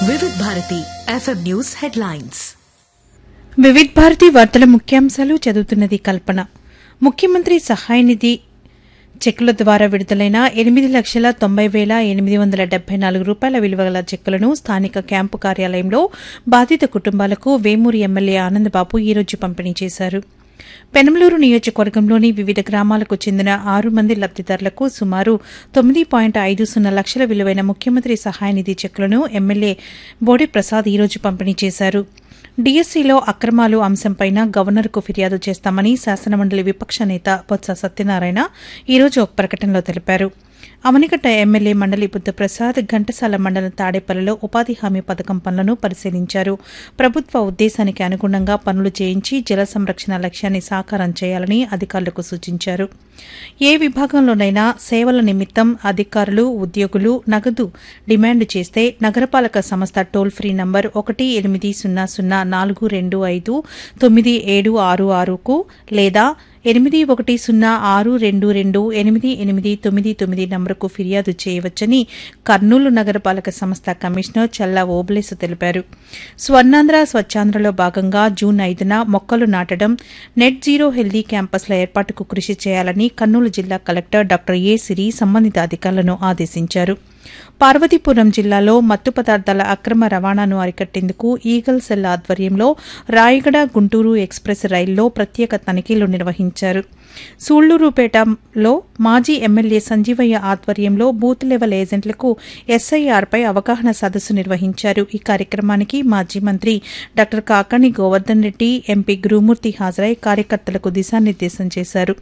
Vividh Bharati FM news headlines Vividh Bharati వార్తల ముఖ్యాంశాలు చదువుతున్నది కల్పన ముఖ్యమంత్రి సహాయ నిధి చెక్కుల ద్వారా విడుదలైన ఎనిమిది లక్షల తొంభై వేల ఎనిమిది వందల డెబ్బై నాలుగు రూపాయల విలువ గల చెక్కులను స్థానిక క్యాంపు కార్యాలయంలో బాధిత కుటుంబాలకు వేమూరి ఎమ్మెల్యే ఆనందబాబు ఈరోజు పంపిణీ చేశారు పెనమలూరు నియోజకవర్గంలోని వివిధ గ్రామాలకు చెందిన ఆరు మంది లబ్దిదారులకు సుమారు తొమ్మిది పాయింట్ ఐదు సున్నా లక్షల విలువైన ముఖ్యమంత్రి సహాయ నిధి చెక్కులను ఎమ్మెల్యే బోడి ప్రసాద్ ఈరోజు పంపిణీ చేశారు డీఎస్సీలో అక్రమాలు అంశంపైన గవర్నర్కు ఫిర్యాదు చేస్తామని శాసనమండలి విపక్ష నేత బొత్స సత్యనారాయణ ఈరోజు ఒక ప్రకటనలో తెలిపారు అవనిగడ్డ ఎమ్మెల్యే మండలి బుద్ధప్రసాద్ ఘంటసాల మండలం తాడేపల్లిలో ఉపాధి హామీ పథకం పనులను పరిశీలించారు ప్రభుత్వ ఉద్దేశానికి అనుగుణంగా పనులు చేయించి జల సంరక్షణ లక్ష్యాన్ని సాకారం చేయాలని అధికారులకు సూచించారు ఏ విభాగంలోనైనా సేవల నిమిత్తం అధికారులు ఉద్యోగులు నగదు డిమాండ్ చేస్తే నగరపాలక సంస్థ టోల్ ఫ్రీ నంబర్ ఒకటి ఎనిమిది సున్నా సున్నా నాలుగు రెండు ఐదు తొమ్మిది ఏడు ఆరు ఆరుకు లేదా ఎనిమిది ఒకటి సున్నా ఆరు రెండు రెండు ఎనిమిది ఎనిమిది తొమ్మిది తొమ్మిది నంబరుకు ఫిర్యాదు చేయవచ్చని కర్నూలు నగరపాలక సంస్థ కమిషనర్ చల్లా ఓబ్లేసు తెలిపారు స్వర్ణాంధ్ర స్వచ్ఛాంధ్రలో భాగంగా జూన్ ఐదున మొక్కలు నాటడం నెట్ జీరో హెల్దీ క్యాంపస్ల ఏర్పాటుకు కృషి చేయాలని కర్నూలు జిల్లా కలెక్టర్ డాక్టర్ ఏ సిరి సంబంధిత అధికారులను ఆదేశించారు పార్వతీపురం జిల్లాలో మత్తు పదార్థాల అక్రమ రవాణాను అరికట్టేందుకు ఈగల్ సెల్ ఆధ్వర్యంలో రాయగడ గుంటూరు ఎక్స్ప్రెస్ రైల్లో ప్రత్యేక తనిఖీలు నిర్వహించారు సూళ్లూరుపేటలో మాజీ ఎమ్మెల్యే సంజీవయ్య ఆధ్వర్యంలో బూత్ లెవెల్ ఏజెంట్లకు ఎస్ఐఆర్పై అవగాహన సదస్సు నిర్వహించారు ఈ కార్యక్రమానికి మాజీ మంత్రి డాక్టర్ కాకాణి గోవర్ధన్ రెడ్డి ఎంపీ గురుమూర్తి హాజరై కార్యకర్తలకు దిశానిర్దేశం చేశారు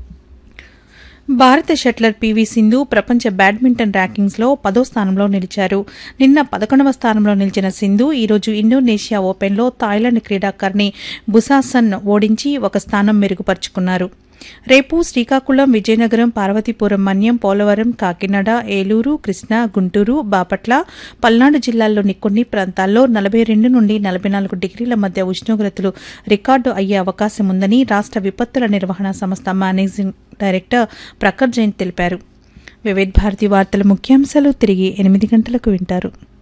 భారత షట్లర్ పీవీ సింధు ప్రపంచ బ్యాడ్మింటన్ ర్యాంకింగ్స్లో పదో స్థానంలో నిలిచారు నిన్న పదకొండవ స్థానంలో నిలిచిన సింధు ఈరోజు ఇండోనేషియా ఓపెన్లో థాయిలాండ్ క్రీడాకారిణి బుసాసన్ ఓడించి ఒక స్థానం మెరుగుపరుచుకున్నారు రేపు శ్రీకాకుళం విజయనగరం పార్వతీపురం మన్యం పోలవరం కాకినాడ ఏలూరు కృష్ణా గుంటూరు బాపట్ల పల్నాడు జిల్లాల్లోని కొన్ని ప్రాంతాల్లో నలభై రెండు నుండి నలభై నాలుగు డిగ్రీల మధ్య ఉష్ణోగ్రతలు రికార్డు అయ్యే అవకాశం ఉందని రాష్ట విపత్తుల నిర్వహణ సంస్థ మేనేజింగ్ డైరెక్టర్ ప్రఖర్ జైన్ తెలిపారు వివిధ భారతి వార్తల ముఖ్యాంశాలు తిరిగి ఎనిమిది గంటలకు వింటారు